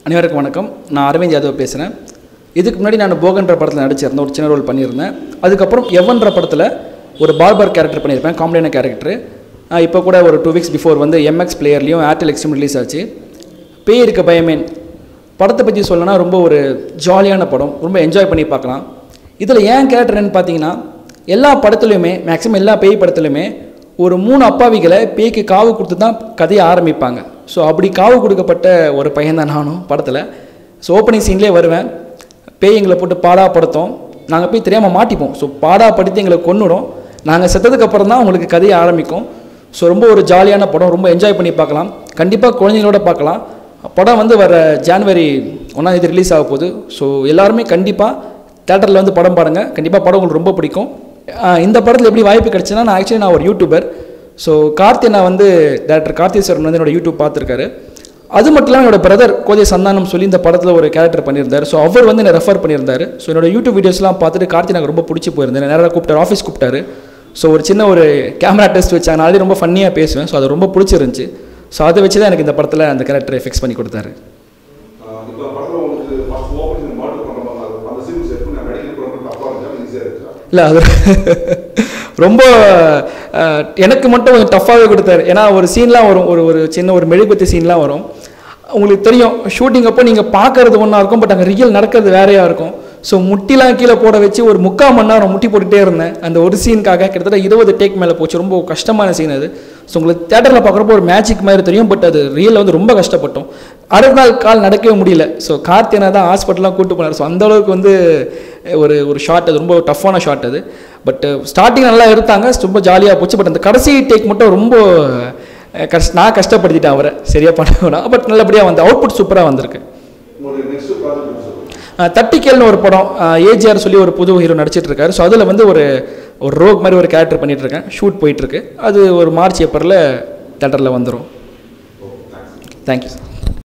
அனைவருக்கும் வணக்கம் நான் அரவிந்த் யாதவ் பேசுகிறேன் இதுக்கு முன்னாடி நான் போகன்ற படத்தில் நடிச்சிருந்தேன் ஒரு சின்ன ரோல் பண்ணியிருந்தேன் அதுக்கப்புறம் எவன்ற படத்தில் ஒரு பார்பர் கேரக்டர் பண்ணியிருப்பேன் காமெடியான கேரக்டர் இப்போ கூட ஒரு டூ வீக்ஸ் பிஃபோர் வந்து எம்எக்ஸ் பிளேயர்லேயும் ஏர்டெல் எக்ஸ்ட்ரீம் ரிலீஸ் ஆச்சு பேய் இருக்க பயமேன் படத்தை பற்றி சொல்லணும்னா ரொம்ப ஒரு ஜாலியான படம் ரொம்ப என்ஜாய் பண்ணி பார்க்கலாம் இதில் ஏன் கேரக்டர்னு பார்த்தீங்கன்னா எல்லா படத்துலையுமே மேக்ஸிமம் எல்லா பேய் படத்துலையுமே ஒரு மூணு அப்பாவிகளை பேய்க்கு காவு கொடுத்து தான் கதையை ஆரம்பிப்பாங்க ஸோ அப்படி காவு கொடுக்கப்பட்ட ஒரு பையன் தான் நானும் படத்தில் ஸோ ஓப்பனிங் சீன்லேயே வருவேன் பேய் எங்களை போட்டு பாடா படுத்தோம் நாங்கள் போய் தெரியாமல் மாட்டிப்போம் ஸோ பாடா படுத்தி எங்களை கொன்னுடும் நாங்கள் செத்ததுக்கு அப்புறம் தான் உங்களுக்கு கதையை ஆரம்பிக்கும் ஸோ ரொம்ப ஒரு ஜாலியான படம் ரொம்ப என்ஜாய் பண்ணி பார்க்கலாம் கண்டிப்பாக குழந்தைங்களோட பார்க்கலாம் படம் வந்து வர ஜான்வரி ஒன்றாந்தேதி ரிலீஸ் ஆக போகுது ஸோ எல்லாருமே கண்டிப்பாக தேட்டரில் வந்து படம் பாருங்கள் கண்டிப்பாக படம் உங்களுக்கு ரொம்ப பிடிக்கும் ஆஹ் இந்த படத்தில் எப்படி வாய்ப்பு கிடைச்சுன்னா நான் ஆக்சுவலி நான் ஒரு யூடியூபர் ஸோ கார்த்தி நான் வந்து டேரக்டர் கார்த்திஸ்வரன் வந்து என்னோட யூடியூப் பார்த்துருக்காரு அது மட்டும் இல்லாமல் என்னோட பிரதர் கோதை சந்தானம் சொல்லி இந்த படத்தில் ஒரு கேரக்டர் பண்ணியிருந்தார் ஸோ அவர் வந்து என்னை ரெஃபர் பண்ணியிருந்தார் ஸோ என்னோட யூடியூப் வீடியோஸ்லாம் பார்த்துட்டு கார்த்தி எனக்கு ரொம்ப பிடிச்சி போயிருந்தேன் நேராக கூப்பிட்டாரு ஆஃபீஸ் கூப்பிட்டாரு ஸோ ஒரு சின்ன ஒரு கேமரா டெஸ்ட் வச்சாங்க நான் ஆல்ரெடி ரொம்ப ஃபன்னியாக பேசுவேன் ஸோ அது ரொம்ப பிடிச்சிருந்துச்சு ஸோ அதை வச்சு தான் எனக்கு இந்த படத்தில் அந்த கேரக்டரை ஃபிக்ஸ் பண்ணி கொடுத்தாரு இப்போ படத்தில் உங்களுக்கு ஃபர்ஸ்ட் ஓப்பனிங் மாடல் பண்ணுற மாதிரி இருக்கும் அந்த சீன் செட் பண்ணி மெடிக்கல் ப்ரோக்ராம் தப்பாக இருந்தால் ஈஸியாக இருக்கா இல்லை அது ரொம்ப அஹ், எனக்கு மட்டும் கொஞ்சம் டஃப்பாகவே கொடுத்தாரு ஏன்னா ஒரு சீன்லாம் வரும் ஒரு ஒரு சின்ன ஒரு மெழுகுபத்தி சீன்லாம் வரும் உங்களுக்கு தெரியும் ஷூட்டிங் அப்போ நீங்கள் பார்க்கறது ஒன்றா இருக்கும் பட் அங்கே ரியல் நடக்கிறது வேறையாக இருக்கும் ஸோ முட்டிலாம் கீழே போட வச்சு ஒரு முக்கால் மணி நேரம் முட்டி போட்டுகிட்டே இருந்தேன் அந்த ஒரு சீனுக்காக கிட்டத்தட்ட இருபது டேக் மேலே போச்சு ரொம்ப கஷ்டமான சீன் அது ஸோ உங்களுக்கு தேட்டரில் பார்க்குறப்போ ஒரு மேஜிக் மாதிரி தெரியும் பட் அது ரியலில் வந்து ரொம்ப கஷ்டப்பட்டோம் அடுத்த நாள் கால் நடக்கவே முடியல ஸோ கார்த்தியனை தான் ஹாஸ்பிட்டலாம் கூட்டு போனார் ஸோ அந்த அளவுக்கு வந்து ஒரு ஒரு ஷாட் அது ரொம்ப டஃப்பான ஷாட் அது பட் ஸ்டார்டிங் நல்லா எடுத்தாங்க ரொம்ப ஜாலியாக போச்சு பட் அந்த கடைசி டேக் மட்டும் ரொம்ப அஹ், கஷ்ட நான் கஷ்டப்படுத்திட்டேன் அவரை சரியாக பண்ண பட் நல்லபடியாக வந்து அவுட்புட் சூப்பராக வந்திருக்கு உங்களுக்கு நெக்ஸ்ட் ப்ராஜெக்ட் சொல்லுங்கள் அஹ், தட்டிக்கேல்னு ஒரு படம் ஏஜிஆர் சொல்லி ஒரு புது ஹீரோ நடிச்சிட்டு இருக்காரு ஸோ அதில் வந்து ஒரு ஒரு ரோக் மாதிரி ஒரு கேரக்டர் பண்ணிட்டு இருக்கேன் ஷூட் போயிட்டு இருக்கு அது ஒரு மார்ச் ஏப்ரலில் தேட்டரில் வந்துடும் தேங்க்யூ சார்